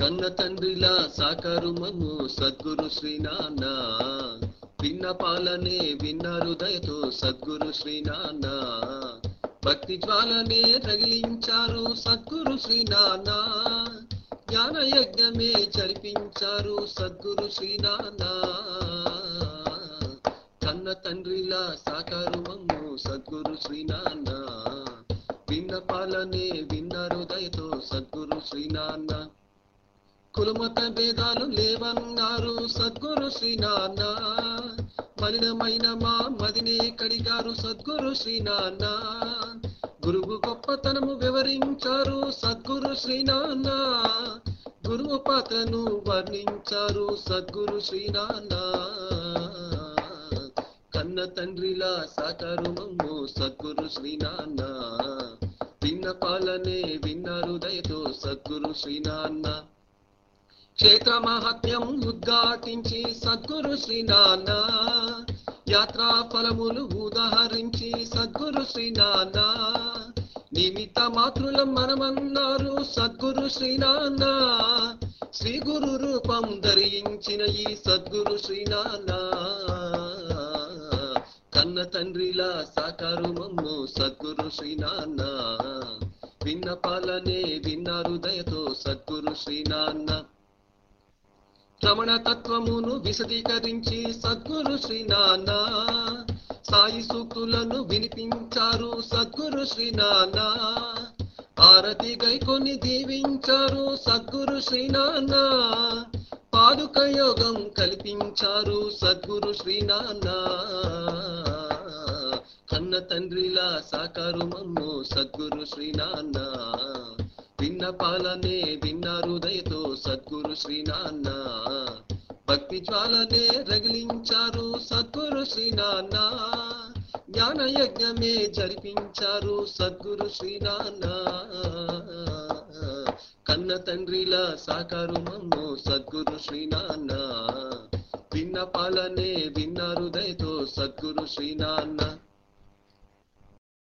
కన్న తండ్రిలా సాకారు మమ్ము సద్గురు శ్రీనాన్న విన్న పాలనే విన్న హృదయతో సద్గురు శ్రీనాన్న భక్తి జ్వాలనే రగిలించారు సద్గురు శ్రీనాన్న జ్ఞాన యజ్ఞమే జరిపించారు సద్గురు శ్రీనాన్న కన్న తండ్రిలా సాకారు మమ్ము సద్గురు శ్రీనాన్న విన్న పాలనే విన్న హృదయతో సద్గురు శ్రీనాన్న కులమత భేదాలు లేవన్నారు సద్గురు శ్రీనాన్న మలినమైన మా మదినే కడిగారు సద్గురు శ్రీనాన్న గురువు గొప్పతనము వివరించారు సద్గురు శ్రీనాన్న గురువు పాత్రను వర్ణించారు సద్గురు శ్రీనాన్న కన్న తండ్రిలా సాకారు మమ్ము సద్గురు శ్రీనాన్న విన్న పాలనే విన్న హృదయతో సద్గురు శ్రీనాన్న క్షేత్ర మహత్యం ఉద్ఘాటించి సద్గురు శ్రీనాన్న యాత్రా ఫలములు ఉదాహరించి సద్గురు శ్రీనాన్న నిమిత్త మాతృలం మనమన్నారు సద్గురు శ్రీనాన్న శ్రీ గురు రూపం ధరించిన ఈ సద్గురు శ్రీనాన్న కన్న తండ్రిలా సాకారు మమ్ము సద్గురు శ్రీనాన్న విన్న పాలనే విన్న హృదయతో సద్గురు శ్రీనాన్న రమణ తత్వమును విశదీకరించి సద్గురు శ్రీనాన్న సాయి సూక్తులను వినిపించారు సద్గురు శ్రీనాన్న ఆరతి గైకొని దీవించారు సద్గురు శ్రీనాన్న పాదుక యోగం కల్పించారు సద్గురు శ్రీనాన్న కన్న తండ్రిలా సాకారు మమ్ము సద్గురు శ్రీనాన్న విన్న పాలనే విన్న హృదయతో సద్గురు శ్రీనాన్న భక్తి జ్వాలనే రగిలించారు సద్గురు శ్రీనాన్న జ్ఞాన యజ్ఞమే జరిపించారు సద్గురు శ్రీనాన్న కన్న తండ్రిలా సాకారు మమ్ము సద్గురు శ్రీనాన్న విన్న పాలనే విన్న హృదయతో సద్గురు శ్రీనాన్న